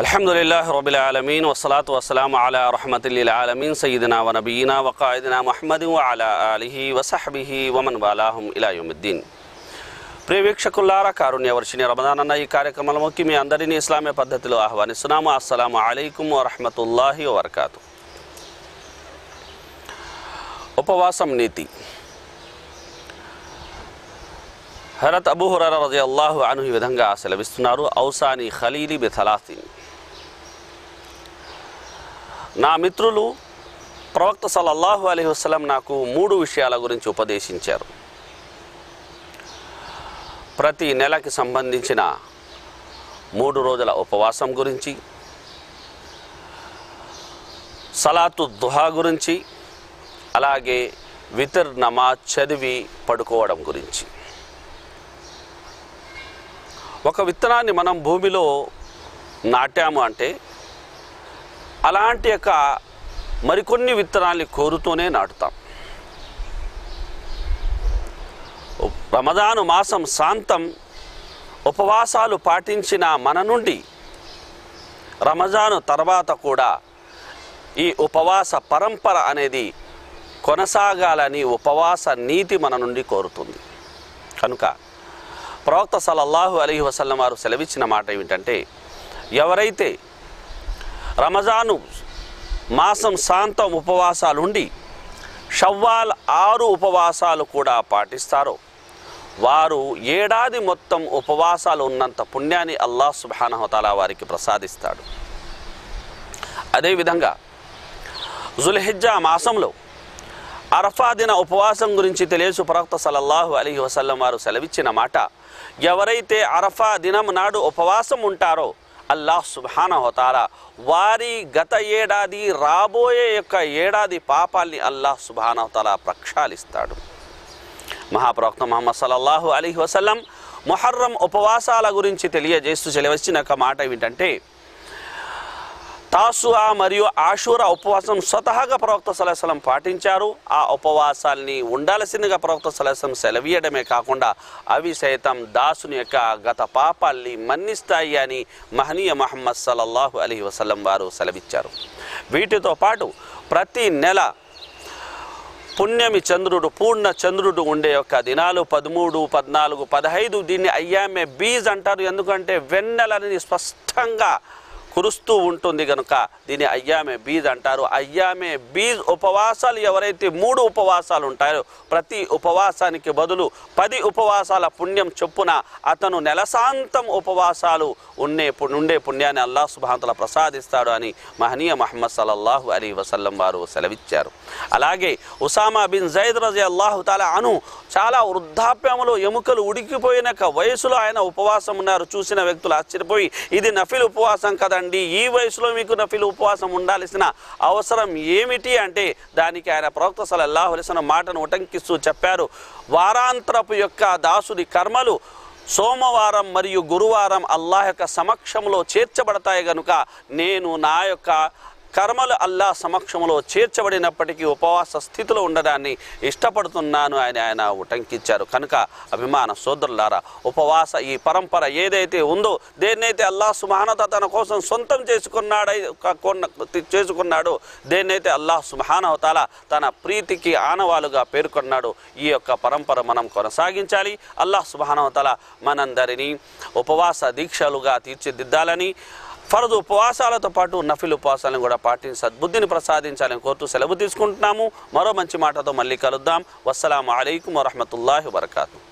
الحمد لله رب العالمين والصلاة والسلام على رحمة للعالمين سيدنا ونبينا وقائدنا محمد وعلى آله وصحبه ومن والاهم إلى يوم الدين ప్రియ వీక్షకుల్లారా కారుణ్య వర్షిణి రమదాన్ అన్న ఈ కార్యక్రమంలోకి మీ అందరినీ ఇస్లామీ పద్ధతిలో ఆహ్వానిస్తున్నాము అస్సలాము అలైకుం వరహమతుల్లాహి వబర్కాతు ఉపవాసం నీతి హరత్ అబూ హురర రజి అల్లాహు అను ఈ విధంగా సెలవిస్తున్నారు ఔసాని ఖలీలి బిథలాసిన్ నా మిత్రులు ప్రవక్త సల్లల్లాహు అలీ వసలం నాకు మూడు విషయాల గురించి ఉపదేశించారు ప్రతి నెలకి సంబంధించిన మూడు రోజుల ఉపవాసం గురించి సలాతు దుహా గురించి అలాగే వితర్ నమాజ్ చదివి పడుకోవడం గురించి ఒక విత్తనాన్ని మనం భూమిలో నాటాము అంటే అలాంటి యొక్క మరికొన్ని విత్తనాల్ని కోరుతూనే నాటుతాం రమదాను మాసం శాంతం ఉపవాసాలు పాటించిన మన నుండి రమజాను తర్వాత కూడా ఈ ఉపవాస పరంపర అనేది కొనసాగాలని ఉపవాస నీతి మన నుండి కోరుతుంది కనుక ప్రవక్త సల్లల్లాహు అలీహి వసల్లం వారు సెలవిచ్చిన మాట ఏమిటంటే ఎవరైతే రమజాను మాసం శాంతం ఉపవాసాలుండి షవ్వాల్ ఆరు ఉపవాసాలు కూడా పాటిస్తారో వారు ఏడాది మొత్తం ఉపవాసాలు ఉన్నంత పుణ్యాన్ని అల్లాహ్ సుబానహతాలా వారికి ప్రసాదిస్తాడు అదేవిధంగా జుల్హిజ్జా మాసంలో అరఫా దిన ఉపవాసం గురించి తెలియసు ప్రవక్త సల్లల్లాహు అలీ వసల్లం వారు సెలవిచ్చిన మాట ఎవరైతే అరఫా దినం నాడు ఉపవాసం ఉంటారో అల్లాహ్ సుబానహతాలా వారి గత ఏడాది రాబోయే యొక్క ఏడాది పాపాల్ని అల్లాహ్ సుబానహతాలా ప్రక్షాళిస్తాడు మహాప్రవక్త మహమ్మద్ సల్లల్లాహు అలీ వసల్లం మొహర్రం ఉపవాసాల గురించి తెలియజేస్తూ చెలవచ్చిన ఒక మాట ఏమిటంటే తాసుआ మరియు ఆషూరా ఉపవాసం స్వతహాగా ప్రవక్త సలహం పాటించారు ఆ ఉపవాసాల్ని ఉండాల్సిందిగా ప్రవక్త సలహం సెలవీయడమే కాకుండా అవి సైతం దాసుని యొక్క గత పాపాల్ని మన్నిస్తాయి అని మహనీయ మహమ్మద్ సల్లల్లాహు అలీ వసల్లం వారు సెలవిచ్చారు వీటితో పాటు ప్రతి నెల పుణ్యమి చంద్రుడు పూర్ణ చంద్రుడు ఉండే యొక్క దినాలు పదమూడు పద్నాలుగు పదహైదు దీన్ని అయ్యామే బీజ్ అంటారు ఎందుకంటే వెన్నెలని స్పష్టంగా కురుస్తూ ఉంటుంది కనుక దీన్ని అయ్యామే బీజ్ అంటారు అయ్యామే బీజ్ ఉపవాసాలు ఎవరైతే మూడు ఉపవాసాలు ఉంటాయో ప్రతి ఉపవాసానికి బదులు పది ఉపవాసాల పుణ్యం చొప్పున అతను నెలసాంతం ఉపవాసాలు ఉండే ఉండే పుణ్యాన్ని అల్లాహ్ సుబాంతల ప్రసాదిస్తాడు అని మహనీయ మహమ్మద్ సల్లల్లాహు అలీ వసల్లం వారు సెలవిచ్చారు అలాగే ఉసామా బిన్ జైద్ రజీ అల్లాహు తాలా అను చాలా వృద్ధాప్యములో ఎముకలు ఉడికిపోయిన వయసులో ఆయన ఉపవాసం ఉన్నారు చూసిన వ్యక్తులు ఆశ్చర్యపోయి ఇది నఫిల్ ఉపవాసం కదండి ఈ వయసులో మీకు నఫిల్ ఉపవాసం ఉండాల్సిన అవసరం ఏమిటి అంటే దానికి ఆయన ప్రవక్త సలల్లాహు అలిసిన మాటను ఉటంకిస్తూ చెప్పారు వారాంతరపు యొక్క దాసుడి కర్మలు సోమవారం మరియు గురువారం అల్లాహ్ యొక్క సమక్షంలో చేర్చబడతాయి గనుక నేను నా యొక్క కర్మలు అల్లా సమక్షంలో చేర్చబడినప్పటికీ ఉపవాస స్థితిలో ఉండడాన్ని ఇష్టపడుతున్నాను అని ఆయన ఉటంకించారు కనుక అభిమాన సోదరులారా ఉపవాస ఈ పరంపర ఏదైతే ఉందో దేన్నైతే అల్లా సుమహానత తన కోసం సొంతం చేసుకున్నాడై చేసుకున్నాడో దేన్నైతే అల్లాహ్ సుమహానవతాల తన ప్రీతికి ఆనవాలుగా పేర్కొన్నాడు ఈ యొక్క పరంపర మనం కొనసాగించాలి అల్లాహ్ సుమహానవతాల మనందరినీ ఉపవాస దీక్షలుగా తీర్చిదిద్దాలని ఫరదు ఉపవాసాలతో పాటు నఫిల్ ఉపవాసాలను కూడా పాటించి సద్బుద్ధిని ప్రసాదించాలని కోరుతూ సెలవు తీసుకుంటున్నాము మరో మంచి మాటతో మళ్ళీ కలుద్దాం వస్సలాము అలైకుం వరహమతుల్లాహి వబర్కాతు